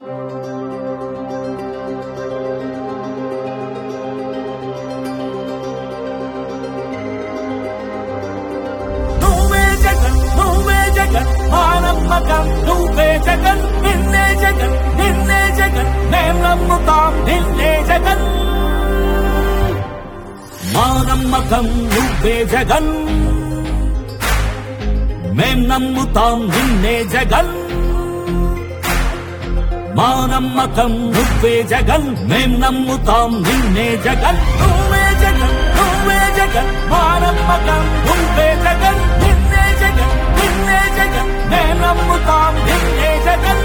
నువ్వే జగన్ నువ్వే జగన్ మా నమ్మకం నువ్వే జగన్ నిన్నే జగన్ నిన్నే జగన్ మేం నమ్ముతాం నిన్నే జగన్ మా నమ్మకం నువ్వే జగన్ మేం నమ్ముతాం నిన్నే జగన్ మా నమ్మకం నువ్వే జగన్ మేం నమ్ముతాం నిన్నే జగన్ నువ్వే జగన్ నువ్వే జగన్ మా నమ్మకం నువ్వే జగన్ నిన్నే జగన్ నిన్నే జగన్ మేం నమ్ముతాం నిన్నే జగన్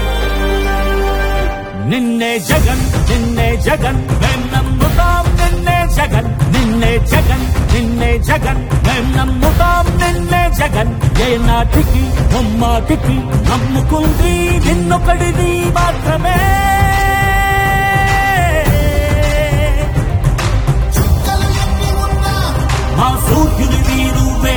నిన్నే జగన్ నిన్నే జగన్ మేం నమ్ముతాం నిన్నే జగన్ నిన్నే జగన్ నిన్నే జగన్ మేం నమ్ముతాం నిన్నే జగన్ ఏ నాటికి ముమ్మాటికి నమ్ముకుంది నిన్నొకడిది మాత్రమే మా సూర్యుని నువ్వే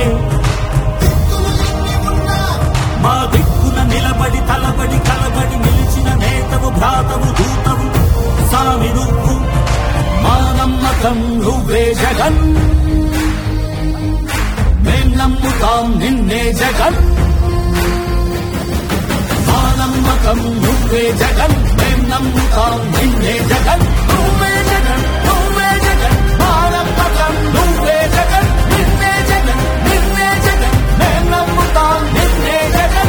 మా దిక్కున నిలబడి తలబడి కలబడి నిలిచిన నేతవు భ్రాతవు దూతవు సామి నువ్వు మా నమ్మకం నువ్వే జగన్ మేం నమ్ముతాం నిన్నే జగన్ మా నమ్మకం నువ్వే జగన్ మేం నమ్ముతాం నిన్నే జగన్ నువ్వే జగన్ నువ్వే జగన్ మా నమ్మకం నువ్వే జగన్ నిన్నే జగన్ నిన్నే జగన్ మేం నమ్ముతాం నిన్నే జగన్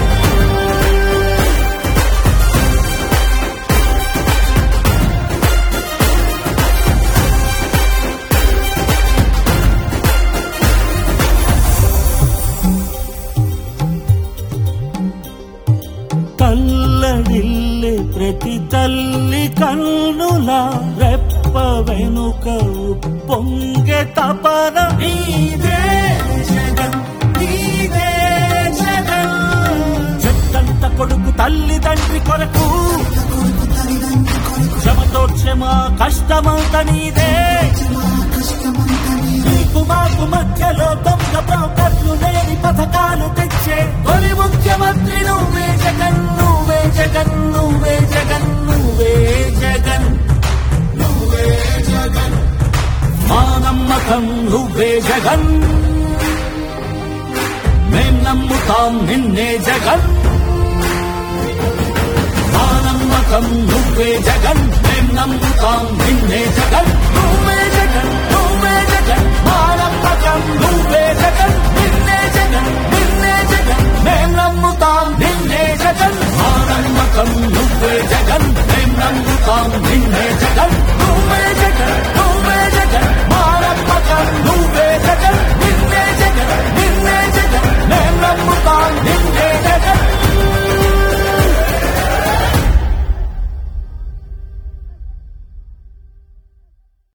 తల్లడిల్లే ప్రతి తల్లి కన్నుల రెప్ప వెనుక పొంగె తపన నీదే జగన్ నీదే జగన్ చెట్టంత కొడుకు తల్లి తండ్రి కొరకు క్షమతో క్షమ కష్టమంత నీదే నీకు మాకు మధ్యలో దొంగ బ్రోకర్లు లేని పథకాలు తెచ్చే తొలి ముఖ్యమంత్రి నువ్వే జగన్ నువ్వే జగన్ నువ్వే జగన్ నువ్వే జగన్ నువ్వే జగన్ మా నమ్మకం నువ్వే జగన్ మేం నమ్ముతాం నిన్నే జగన్ మా నమ్మకం నువ్వే జగన్ మేం నమ్ముతాం నిన్నే జగన్ నువ్వే